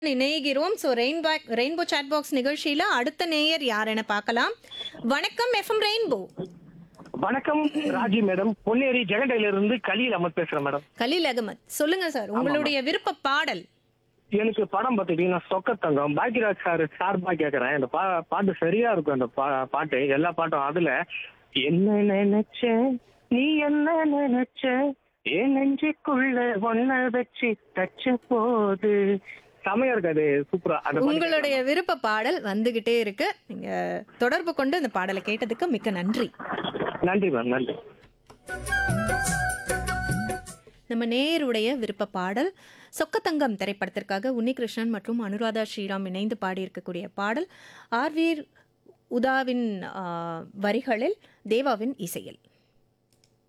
இணைகிறோம் so rainbow rainbow chat box நிகழ்ச்சியில அடுத்த நேயர் யார் என பார்க்கலாம் வணக்கம் எஃப்எம் ரெயின்போ வணக்கம் ராஜி மேடம் பொன்னேரி ஜெகண்டையில இருந்து கலியில் அமர் பேசுறேன் மேடம் கலீல் அகமத் சொல்லுங்க சார் உங்களுடைய விருப்ப பாடல் எனக்கு படம் பார்த்துட்டீங்கன்னா சொக்கத்தங்கம் பாக்கியராஜ் சார் சார்பா கேக்குறேன் இந்த பா பாட்டு சரியா இருக்கும் அந்த பா பாட்டு எல்லா பாட்டும் அதுல என்ன நினைச்ச நீ என்ன நினைச்ச என் நெஞ்சுக்குள்ள ஒன்ன வச்சு தச்ச போது செமையா இருக்கு அது சூப்பரா அந்த பாட்டு உங்களுடைய விருப்ப பாடல் வந்துகிட்டே இருக்கு நீங்க தொடர்பு கொண்டு இந்த பாடலை கேட்டதுக்கு மிக்க நன்றி கேட்கறேன். நன்றி மேம் நன்றி நம்ம நேருடைய விருப்ப பாடல் சொக்கத்தங்கம் திரைப்படத்திற்காக உன்னிகிருஷ்ணன் மற்றும் அனுராதா ஸ்ரீராம் இணைந்து பாடியிருக்கக்கூடிய பாடல் ஆர்வீர் உதாவின் ஆ, வரிகளில் தேவாவின் இசையில்